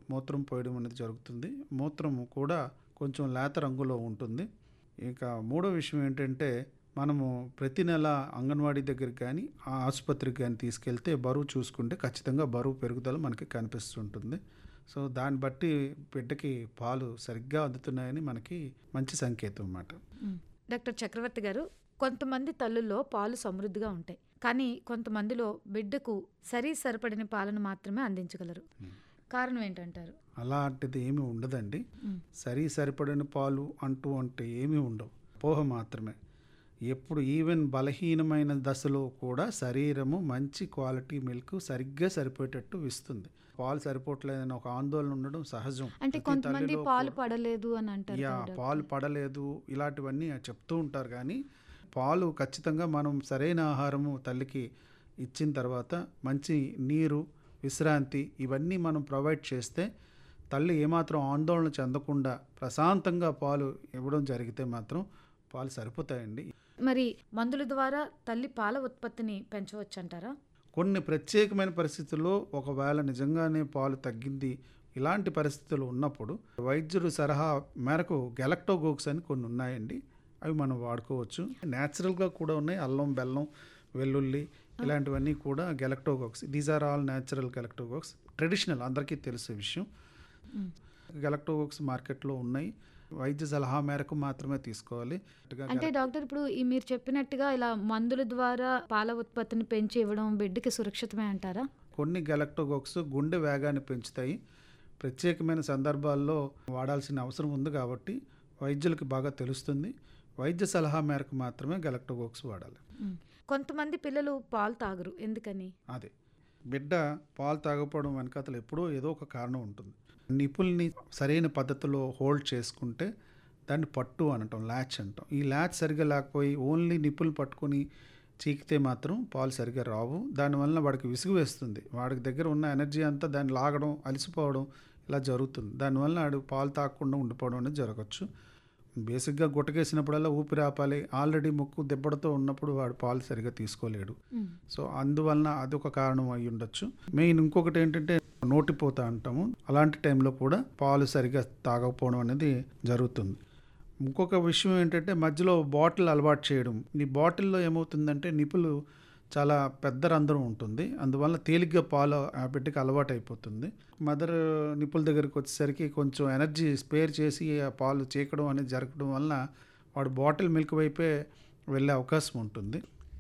మూత్రం పోయడం అనేది జరుగుతుంది మూత్రం కూడా కొంచెం లేత రంగులో ఉంటుంది ఇక మూడో విషయం ఏంటంటే మనము ప్రతి నెల అంగన్వాడీ దగ్గరికి కానీ ఆ ఆసుపత్రికి కానీ తీసుకెళ్తే బరువు చూసుకుంటే ఖచ్చితంగా బరువు పెరుగుదల మనకి కనిపిస్తుంటుంది సో దాన్ని బట్టి బిడ్డకి పాలు సరిగ్గా అందుతున్నాయని మనకి మంచి సంకేతం అన్నమాట మ్మ్. డాక్టర్ చక్రవర్తి గారు కొంతమంది తల్లుల్లో పాలు సమృద్ధిగా ఉంటాయి కానీ కొంతమందిలో బిడ్డకు సరి సరిపడిన పాలను మాత్రమే అందించగలరు కారణం ఏంటంటారు అలాంటిది ఏమీ ఉండదండి మ్మ్. సరి సరిపడిన పాలు అంటూ అంటే ఏమీ ఉండవు పోహ మాత్రమే ఎప్పుడు ఈవెన్ బలహీనమైన దశలో కూడా శరీరము మంచి క్వాలిటీ మిల్క్ సరిగ్గా సరిపోయేటట్టు ఇస్తుంది పాలు సరిపోవట్లేదని ఒక ఆందోళన ఉండడం సహజం అంటే ప్రతి కొంతమంది తల్లిలో పాలు కూడా- పడలేదు అని అంటారు యా కదా పాలు పడలేదు ఇలాంటివన్నీ చెప్తూ ఉంటారు కానీ పాలు ఖచ్చితంగా మనం సరైన ఆహారము తల్లికి ఇచ్చిన తర్వాత మంచి నీరు విశ్రాంతి ఇవన్నీ మనం ప్రొవైడ్ చేస్తే తల్లి ఏమాత్రం ఆందోళన చెందకుండా ప్రశాంతంగా పాలు ఇవ్వడం జరిగితే మాత్రం పాలు సరిపోతాయండి మరి మందుల ద్వారా తల్లి పాల ఉత్పత్తిని పెంచవచ్చు అంటారా కొన్ని ప్రత్యేకమైన పరిస్థితుల్లో ఒకవేళ నిజంగానే పాలు తగ్గింది ఇలాంటి పరిస్థితులు ఉన్నప్పుడు వైద్యుడు సలహా మేరకు గెలక్టోగోక్స్ అని కొన్ని ఉన్నాయండి అవి మనం వాడుకోవచ్చు న్యాచురల్గా కూడా ఉన్నాయి అల్లం బెల్లం వెల్లుల్లి ఇలాంటివన్నీ కూడా galactagogues these are all natural galactagogues traditional అందరికీ తెలిసే విషయం మ్మ్. గెలక్టోగోక్స్ మార్కెట్లో ఉన్నాయి వైద్య సలహా మేరకు మాత్రమే తీసుకోవాలి అంటే డాక్టర్ ఇప్పుడు ఈ మీరు చెప్పినట్టుగా ఇలా మందుల ద్వారా పాల ఉత్పత్తిని పెంచి ఇవ్వడం బిడ్డకి సురక్షితమే అంటారా కొన్ని గెలక్టోగోక్స్ గుండె వేగాన్ని పెంచుతాయి ప్రత్యేకమైన సందర్భాల్లో వాడాల్సిన అవసరం ఉంది కాబట్టి వైద్యులకు బాగా తెలుస్తుంది వైద్య సలహా మేరకు మాత్రమే గెలక్టోగోక్స్ వాడాలి మ్మ్. కొంతమంది పిల్లలు పాలు తాగరు ఎందుకని అదే బిడ్డ పాలు తాగకపోవడం వెనకాతలు ఎప్పుడో ఏదో ఒక కారణం ఉంటుంది నిపుల్ని సరైన పద్ధతిలో హోల్డ్ చేసుకుంటే దాన్ని పట్టు అనటం ల్యాచ్ అంటాం ఈ ల్యాచ్ సరిగా లేకపోయి ఓన్లీ నిప్పులు పట్టుకొని చీకితే మాత్రం పాలు సరిగా రావు దానివల్ల వాడికి విసుగు వేస్తుంది వాడికి దగ్గర ఉన్న ఎనర్జీ అంతా దాన్ని లాగడం అలసిపోవడం ఇలా జరుగుతుంది దానివల్ల వాడు పాలు తాగకుండా ఉండిపోవడం అనేది జరగచ్చు బేసిక్గా గుట్టకేసినప్పుడల్లా ఊపిరి ఆపాలి ఆల్రెడీ ముక్కు దెబ్బడతో ఉన్నప్పుడు వాడు పాలు సరిగా తీసుకోలేడు మ్మ్. సో అందువలన అదొక కారణం అయి ఉండొచ్చు మెయిన్ ఇంకొకటి ఏంటంటే నోటిపోత అంటాము అలాంటి టైంలో కూడా పాలు సరిగా తాగకపోవడం అనేది జరుగుతుంది ఇంకొక విషయం ఏంటంటే మధ్యలో బాటిల్ అలవాటు చేయడం ఈ బాటిల్లో ఏమవుతుందంటే నిపులు చాలా పెద్ద రంధ్రం ఉంటుంది అందువల్ల తేలిగ్గా పాలు ఆ బిడ్డకి అలవాటు అయిపోతుంది మదర్ నిపుల దగ్గరికి వచ్చేసరికి కొంచెం ఎనర్జీ స్పేర్ చేసి ఆ పాలు చీకడం అనేది జరగడం వలన వాడు బాటిల్ మిల్క్ వైపే వెళ్ళే అవకాశం ఉంటుంది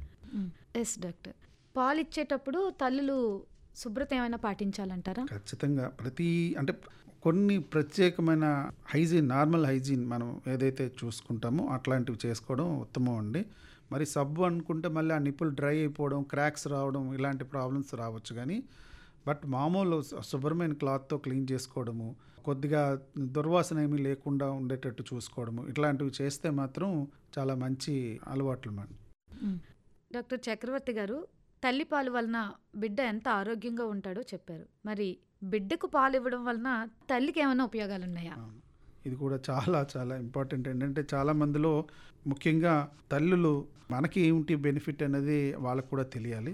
ఎస్ డాక్టర్ పాలు ఇచ్చేటప్పుడు తల్లులు శుభ్రత ఏమైనా పాటించాలంటారా ఖచ్చితంగా ప్రతి అంటే కొన్ని ప్రత్యేకమైన హైజీన్ నార్మల్ హైజీన్ మనం ఏదైతే చూసుకుంటామో అట్లాంటివి చేసుకోవడం ఉత్తమం అండి మరి సబ్బు అనుకుంటే మళ్ళీ ఆ నిప్పులు డ్రై అయిపోవడం క్రాక్స్ రావడం ఇలాంటి ప్రాబ్లమ్స్ రావచ్చు కానీ బట్ మామూలు శు- శుభ్రమైన క్లాత్తో క్లీన్ చేసుకోవడము కొద్దిగా దుర్వాసన ఏమీ లేకుండా ఉండేటట్టు చూసుకోవడము ఇట్లాంటివి చేస్తే మాత్రం చాలా మంచి అలవాట్లు మనం మ్మ్. డాక్టర్ చక్రవర్తి గారు తల్లి పాలు వలన బిడ్డ ఎంత ఆరోగ్యంగా ఉంటాడో చెప్పారు మరి బిడ్డకు పాలు ఇవ్వడం వలన తల్లికి ఏమైనా ఉపయోగాలు ఉన్నాయా అవును. ఇది కూడా చాలా చాలా ఇంపార్టెంట్ ఏంటంటే చాలా మందిలో ముఖ్యంగా తల్లులు మనకి ఏమిటి బెనిఫిట్ అనేది వాళ్ళకు కూడా తెలియాలి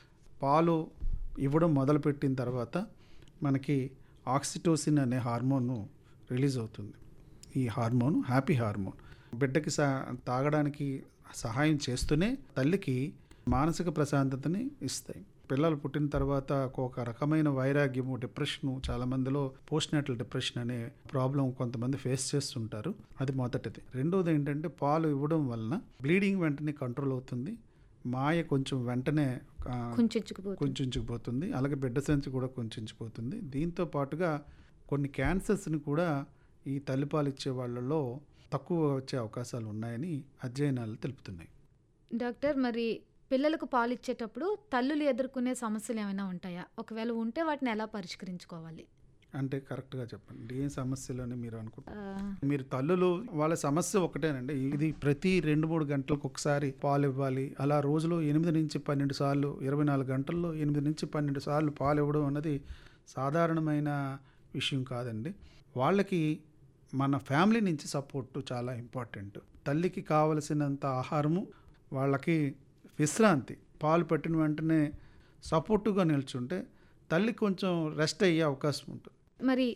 పాలు ఇవ్వడం మొదలుపెట్టిన తర్వాత మనకి ఆక్సిటోసిన్ అనే హార్మోన్ రిలీజ్ అవుతుంది ఈ హార్మోన్ హ్యాపీ హార్మోన్ బిడ్డకి సా తాగడానికి సహాయం చేస్తూనే తల్లికి మానసిక ప్రశాంతతని ఇస్తాయి పిల్లలు పుట్టిన తర్వాత ఒక రకమైన వైరాగ్యము డిప్రెషను చాలా మందిలో పోస్ట్ నాటల్ డిప్రెషన్ అనే ప్రాబ్లం కొంతమంది ఫేస్ చేస్తుంటారు అది మొదటిది రెండోది ఏంటంటే పాలు ఇవ్వడం వలన బ్లీడింగ్ వెంటనే కంట్రోల్ అవుతుంది మాయ కొంచెం వెంటనే ఆ, కుంచుకుపోతుంది కుంచుకుపోతుంది అలాగే బిడ్డ సంచి కూడా కుంచుకుపోతుంది దీంతో పాటుగా కొన్ని క్యాన్సర్స్ని కూడా ఈ తల్లిపాలు ఇచ్చే వాళ్ళలో తక్కువ వచ్చే అవకాశాలు ఉన్నాయని అధ్యయనాలు తెలుపుతున్నాయి డాక్టర్ మరి పిల్లలకు పాలు ఇచ్చేటప్పుడు తల్లులు ఎదుర్కొనే సమస్యలు ఏమైనా ఉంటాయా ఒకవేళ ఉంటే వాటిని ఎలా పరిష్కరించుకోవాలి అంటే కరెక్ట్గా చెప్పండి ఏం సమస్యలు అని మీరు అనుకుంటారు ఆ, మీరు తల్లులు వాళ్ళ సమస్య ఒకటేనండి ఇది ప్రతి రెండు మూడు గంటలకు ఒకసారి పాలు ఇవ్వాలి అలా రోజులో ఎనిమిది నుంచి పన్నెండు సార్లు ఇరవై నాలుగు గంటల్లో ఎనిమిది నుంచి పన్నెండు సార్లు పాలు ఇవ్వడం అన్నది సాధారణమైన విషయం కాదండి వాళ్ళకి మన ఫ్యామిలీ నుంచి సపోర్ట్ చాలా ఇంపార్టెంట్ తల్లికి కావలసినంత ఆహారము వాళ్ళకి విశ్రాంతి పాలు పెట్టిన వెంటనే సపోర్టుగా నిల్చుంటే తల్లి కొంచెం రెస్ట్ అయ్యే అవకాశం ఉంటుంది మరి